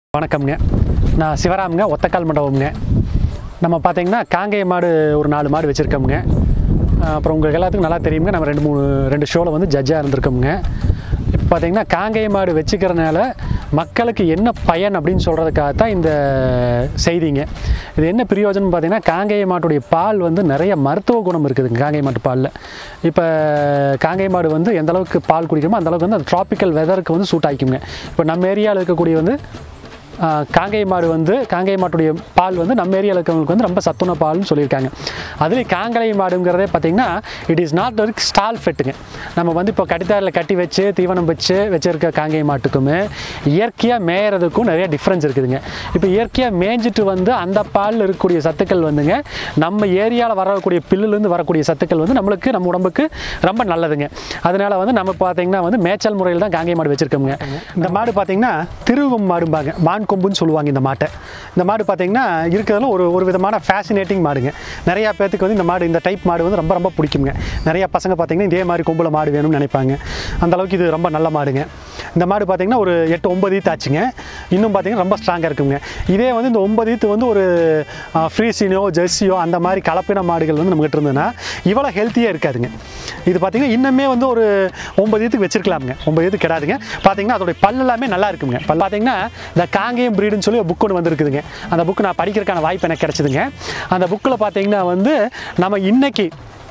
வணக்கம்ங்க நான் சிவராமுங்க ஒத்தக்கால் மண்டபம்ங்க நம்ம பார்த்தீங்கன்னா காங்கேய மாடு ஒரு நாலு மாடு வச்சுருக்கோம்ங்க அப்புறம் உங்களுக்கு எல்லாத்துக்கும் நல்லா தெரியுங்க நம்ம ரெண்டு மூணு ரெண்டு ஷோவில் வந்து ஜட்ஜாக இருந்திருக்கோம்ங்க இப்போ பார்த்தீங்கன்னா காங்கேய மாடு வச்சுக்கிறனால மக்களுக்கு என்ன பயன் அப்படின்னு சொல்கிறதுக்காக தான் இந்த செய்திங்க இது என்ன பிரயோஜனம் பார்த்தீங்கன்னா காங்கேய மாட்டுடைய பால் வந்து நிறைய மருத்துவ குணம் இருக்குதுங்க காங்கேய மாட்டு பாலில் இப்போ காங்கேய மாடு வந்து எந்த அளவுக்கு பால் குடிக்கிறோமோ அந்த அளவுக்கு வந்து அந்த ட்ராபிக்கல் வெதருக்கு வந்து சூட் ஆகிக்குங்க இப்போ நம்ம ஏரியாவில் இருக்கக்கூடிய வந்து ஆஹ் காங்கேய மாடு வந்து காங்கேய மாட்டுடைய பால் வந்து நம்ம ஏரியாவில் இருக்கிறவங்களுக்கு வந்து ரொம்ப சத்துண பால்னு சொல்லியிருக்காங்க அதுலேயும் காங்கேய மாடுங்கிறதே பார்த்தீங்கன்னா இட் இஸ் நாட் ஒரு ஸ்டால் ஃபெட்டுங்க நம்ம வந்து இப்போ கடித்தாரில் கட்டி வச்சு தீவனம் வச்சு வச்சிருக்க காங்கேய மாட்டுக்குமே இயற்கையாக மேயறதுக்கும் நிறைய டிஃப்ரென்ஸ் இருக்குதுங்க இப்போ இயற்கையாக மேய்ஞ்சிட்டு வந்து அந்த பாலில் இருக்கக்கூடிய சத்துக்கள் வந்துங்க நம்ம ஏரியாவில் வரக்கூடிய பில்லுலேருந்து வரக்கூடிய சத்துக்கள் வந்து நம்மளுக்கு நம்ம உடம்புக்கு ரொம்ப நல்லதுங்க அதனால வந்து நம்ம பார்த்தீங்கன்னா வந்து மேய்ச்சல் முறையில் தான் காங்கேய மாடு வச்சுருக்கோங்க இந்த மாடு பார்த்தீங்கன்னா திருவும் மாடும்பாங்க மான் கொம்புன்னு சொல்லுவாங்க இந்த மாட்டை இந்த மாடு பார்த்தீங்கன்னா இருக்கிறதுல ஒரு ஒரு விதமான ஃபேசினேட்டிங் மாடுங்க நிறையா பேர்த்துக்கு வந்து இந்த மாடு இந்த டைப் மாடு வந்து ரொம்ப ரொம்ப பிடிக்குங்க நிறையா பசங்க பார்த்தீங்கன்னா இதே மாதிரி கொம்பில் மாடு வேணும்னு நினைப்பாங்க அந்த அளவுக்கு இது ரொம்ப நல்ல மாடுங்க இந்த மாடு பார்த்தீங்கன்னா ஒரு எட்டு ஒன்பது ஈத்து ஆச்சுங்க இன்னும் பார்த்தீங்கன்னா ரொம்ப ஸ்ட்ராங்காக இருக்குங்க இதே வந்து இந்த ஒன்பது ஈத்து வந்து ஒரு ஃப்ரீசினோ ஜெர்சியோ அந்த மாதிரி கலப்பின மாடுகள் வந்து நம்மகிட்ட இருந்ததுன்னா இவ்வளோ ஹெல்த்தியாக இருக்காதுங்க இது பார்த்தீங்கன்னா இன்னுமே வந்து ஒரு ஒன்பது ஈத்துக்கு வச்சிருக்கலாமுங்க ஒன்பது ஈத்து கிடாதுங்க பார்த்தீங்கன்னா அதோடைய பல் எல்லாமே நல்லா இருக்குங்க பல் பார்த்தீங்கன்னா இந்த காங்கேயம் ப்ரீடுன்னு சொல்லி ஒரு புக் ஒன்று வந்திருக்குதுங்க அந்த புக்கு நான் படிக்கிறதுக்கான வாய்ப்பு எனக்கு கிடச்சிதுங்க அந்த புக்கில் பார்த்தீங்கன்னா வந்து நம்ம இன்னைக்கு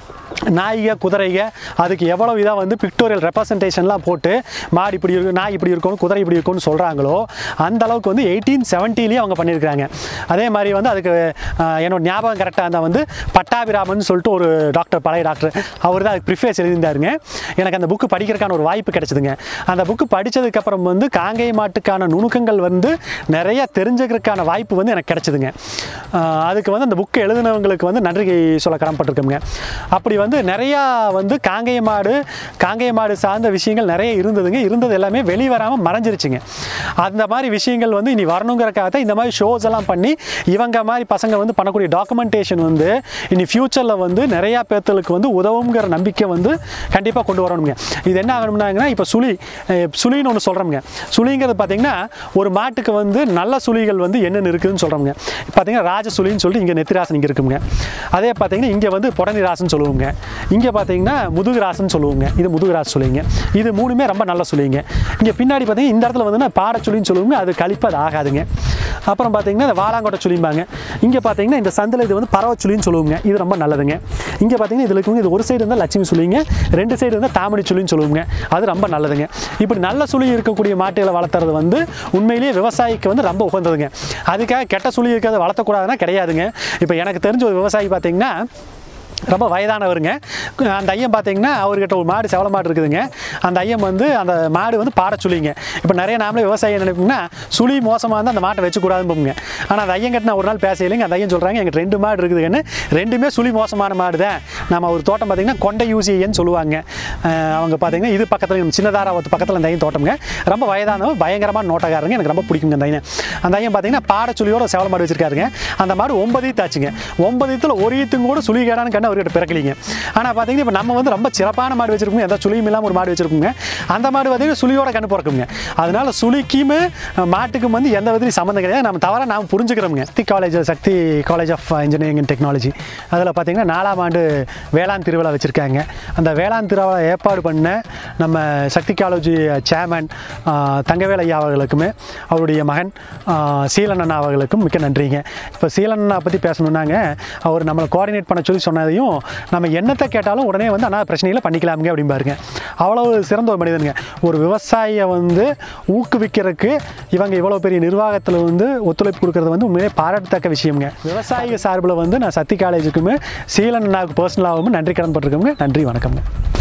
நாய்க குதிரைக அதுக்கு எவ்வளோ இதாக வந்து பிக்டோரியல் ரெப்ரசன்டேஷன்லாம் போட்டு மாடு இப்படி இருக்கும் நாய் இப்படி இருக்கணும் குதிரை இப்படி இருக்கும்னு சொல்கிறாங்களோ அந்த அளவுக்கு வந்து எயிட்டீன் செவன்ட்டிலேயே அவங்க பண்ணியிருக்கிறாங்க அதே மாதிரி வந்து அதுக்கு ஆஹ், என்னோட ஞாபகம் கரெக்டாக இருந்தால் வந்து பட்டாபிராமன் சொல்லிட்டு ஒரு டாக்டர் பழைய டாக்டர் அவர் தான் அதுக்கு ப்ரிஃபேஸ் எழுதியிருந்தாருங்க எனக்கு அந்த புக்கு படிக்கிறதுக்கான ஒரு வாய்ப்பு கிடைச்சிதுங்க அந்த புக்கு படித்ததுக்கப்புறம் வந்து காங்கேய மாட்டுக்கான நுணுக்கங்கள் வந்து நிறைய தெரிஞ்சுக்கிறதுக்கான வாய்ப்பு வந்து எனக்கு கிடைச்சிதுங்க ஆஹ், அதுக்கு வந்து அந்த புக்கு எழுதினவங்களுக்கு வந்து நன்றி சொல்ல கடமைப்பட்டிருக்கோங்க அப்படி வந்து நிறையா வந்து காங்கேய மாடு காங்கேய மாடு சார்ந்த விஷயங்கள் நிறைய இருந்ததுங்க இருந்தது எல்லாமே வெளிவராமல் மறைஞ்சிருச்சுங்க அந்த மாதிரி விஷயங்கள் வந்து இனி வரணுங்கிறக்காக தான் இந்த மாதிரி ஷோஸ் எல்லாம் பண்ணி இவங்க மாதிரி பசங்க வந்து பண்ணக்கூடிய டாக்குமெண்டேஷன் வந்து இனி ஃப்யூச்சரில் வந்து நிறையா பேர்த்தலுக்கு வந்து உதவுங்கிற நம்பிக்கை வந்து கண்டிப்பாக கொண்டு வரணுங்க இது என்ன ஆகணும்னாங்கன்னா இப்போ சுழி அஹ் சுழின்னு ஒன்று சொல்கிறோம்ங்க சுழிங்கிறது பார்த்தீங்கன்னா ஒரு மாட்டுக்கு வந்து நல்ல சுழிகள் வந்து என்னென்ன இருக்குதுன்னு சொல்கிறோம்ங்க பார்த்தீங்கன்னா ராஜ சுழின்னு சொல்லிட்டு இங்கே நெத்திராசன் இங்கே இருக்குங்க அதே பார்த்தீங்கன்னா இங்கே வந்து புடனி ராசன் சொல்லுவோங்க இங்கே பார்த்தீங்கன்னா முதுகு ராசன் சொல்லுவோங்க இது முதுகு ராசு சொல்லுவீங்க இது மூணுமே ரொம்ப நல்ல சொல்லுவீங்க இங்கே பின்னாடி பார்த்தீங்கன்னா இந்த இடத்துல வந்து பாடச்சுழின்னு சொல்லுவோங்க அது கழிப்பு அது ஆகாதுங்க அப்புறம் பார்த்தீங்கன்னா இந்த வாழாங்கோட்டை சுழிம்பாங்க இங்கே பார்த்தீங்கன்னா இந்த சந்தில் இது வந்து பறவச்சுழின்னு சொல்லுவோங்க இது ரொம்ப நல்லதுங்க இங்கே பார்த்தீங்கன்னா இதில் இருக்குங்க இது ஒரு சைடு இருந்தால் லட்சுமி சுழிங்க ரெண்டு சைடு இருந்தால் தாமணி சுழின்னு சொல்லுவோங்க அது ரொம்ப நல்லதுங்க இப்படி நல்ல சுழி இருக்கக்கூடிய மாட்டுகளை வளர்த்துறது வந்து உண்மையிலேயே விவசாயிக்கு வந்து ரொம்ப உகந்ததுங்க அதுக்காக கெட்ட சுழி இருக்கிறத வளர்த்தக்கூடாதுன்னா கிடையாதுங்க இப்போ எனக்கு தெரிஞ்ச ஒரு விவசாயி பார்த்தீங்கன்னா ரொம்ப வயதானவருங்க அந்த ஐயன் பார்த்தீங்கன்னா அவர்கிட்ட ஒரு மாடு செவல மாடு இருக்குதுங்க அந்த ஐயன் வந்து அந்த மாடு வந்து பாட சுழிங்க இப்போ நிறைய நாமளே விவசாயம் நினைப்போம்னா சுழி மோசமாக இருந்தால் அந்த மாட்டை வச்சுக்கூடாதுன்னு ஆனால் அந்த ஐயன் கிட்ட நான் ஒரு நாள் பேசலைங்க அந்த ஐயன் சொல்கிறாங்க எங்கிட்ட ரெண்டு மாடு இருக்குதுங்கன்னு ரெண்டுமே சுழி மோசமான மாடு தான் நம்ம ஒரு தோட்டம் பார்த்தீங்கன்னா கொண்டை யூசியன்னு சொல்லுவாங்க அஹ் அவங்க பார்த்தீங்கன்னா இது பக்கத்தில் நம்ம சின்னதாராவத்து பக்கத்தில் அந்த ஐயன் தோட்டம்ங்க ரொம்ப வயதானவங்க பயங்கரமான நோட்டக்காரங்க எனக்கு ரொம்ப பிடிக்குங்க அந்த ஐயன் அந்த ஐயன் பார்த்தீங்கன்னா பாடச்சுழியோட செவல மாடு வச்சிருக்காருங்க அந்த மாடு ஒன்பது ஈத்து ஆச்சுங்க ஒன்பது ஈத்துல ஒரு ஈத்தும் கூட சுழி கேடான்னு கண்டு அவர்கிட்ட பிறக்கலிங்க ஆனால் பார்த்தீங்கன்னா இப்போ நம்ம வந்து ரொம்ப சிறப்பான மாடு வச்சிருக்கோங்க எந்த சுழியும் இல்லாமல் ஒரு மாடு வச்சிருக்கோங்க அந்த மாடு பார்த்தீங்கன்னா சுழியோட கண்ணு பிறக்குங்க அதனால சுழிக்கும் அஹ், மாட்டுக்கும் வந்து எந்த விதத்துலையும் சம்மந்தம் கிடையாது நம்ம தவறாக நாம் புரிஞ்சுக்கிறோங்க Sakthi college Sakthi college of engineering and technology அதில் பார்த்தீங்கன்னா நாலாம் ஆண்டு வேளாண் திருவிழா வச்சுருக்காங்க அந்த வேளாண் திருவிழா ஏற்பாடு பண்ண நம்ம சக்தி காலேஜ் சேர்மன் தங்கவேல் ஐயா அவர்களுக்குமே அவருடைய மகன் ஆஹ், சீலன் அண்ணா அவர்களுக்கும் மிக்க நன்றிங்க இப்போ சீலன் அண்ணா பற்றி பேசணுன்னாங்க அவர் நம்மளை கோஆர்டினேட் பண்ண சொல்லி சொன்னதையும் நம்ம என்னத்தை கேட்டாலும் உடனே வந்து அண்ணா பிரச்சனையில் பண்ணிக்கலாமுங்க அப்படிம்பாருங்க அவ்வளவு சிறந்த ஒரு மனிதனுங்க ஒரு விவசாயியை வந்து ஊக்குவிக்கிறதுக்கு இவங்க இவ்வளோ பெரிய நிர்வாகத்தில் வந்து ஒத்துழைப்பு கொடுக்கறது வந்து உண்மையிலே பாராட்டத்தக்க விஷயம்ங்க விவசாயிக சார்பில் வந்து நான் சக்தி காலேஜுக்குமே சீலன் அண்ணாவுக்கு பர்சனலாகவும் நன்றி கடன் பட்டிருக்கோங்க நன்றி வணக்கம்ங்க